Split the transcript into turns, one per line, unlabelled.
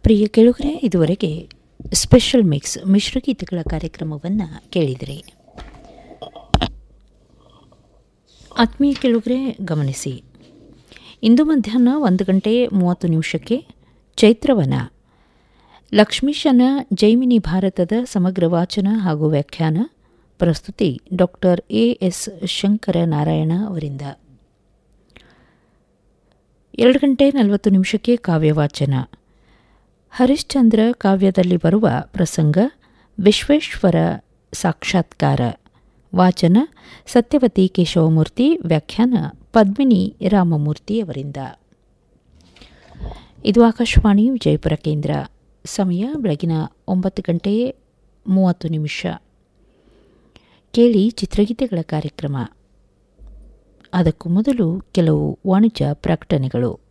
ಪ್ರಿಯ ಕೇಳುಗರೆ ಇದುವರೆಗೆ special mix ಮಿಶ್ರಗೀತೆಗಳ ಕಾರ್ಯಕ್ರಮವನ್ನು ಕೇಳಿದಿರಿ ಆತ್ಮೀಯ ಕೇಳುಗರೆ ಗಮನಿಸಿ ಇಂದು ಮಧ್ಯಾಹ್ನ ಒಂದು ಗಂಟೆ ಮೂವತ್ತು ನಿಮಿಷಕ್ಕೆ ಚೈತ್ರವನ ಲಕ್ಷ್ಮೀಶನ ಜೈಮಿನಿ ಭಾರತದ ಸಮಗ್ರ ವಾಚನ ಹಾಗೂ ವ್ಯಾಖ್ಯಾನ ಪ್ರಸ್ತುತಿ doctor A S Shankara Narayana ಅವರಿಂದ ಎರಡು ಗಂಟೆ ನಲವತ್ತು ನಿಮಿಷಕ್ಕೆ ಕಾವ್ಯವಾಚನ ಹರಿಶ್ಚಂದ್ರ ಕಾವ್ಯದಲ್ಲಿ ಬರುವ ಪ್ರಸಂಗ ವಿಶ್ವೇಶ್ವರ ಸಾಕ್ಷಾತ್ಕಾರ ವಾಚನ ಸತ್ಯವತಿ ಕೇಶವಮೂರ್ತಿ ವ್ಯಾಖ್ಯಾನ ಪದ್ಮಿನಿ ರಾಮಮೂರ್ತಿ ಅವರಿಂದ ಇದು ಆಕಾಶವಾಣಿ ವಿಜಯಪುರ ಕೇಂದ್ರ ಸಮಯ ಬೆಳಗಿನ ಒಂಬತ್ತು ಗಂಟೆ ಮೂವತ್ತು ನಿಮಿಷ ಕೇಳಿ ಚಿತ್ರಗೀತೆಗಳ ಕಾರ್ಯಕ್ರಮ ಅದಕ್ಕೂ ಮೊದಲು ಕೆಲವು ವಾಣಿಜ್ಯ ಪ್ರಕಟಣೆಗಳು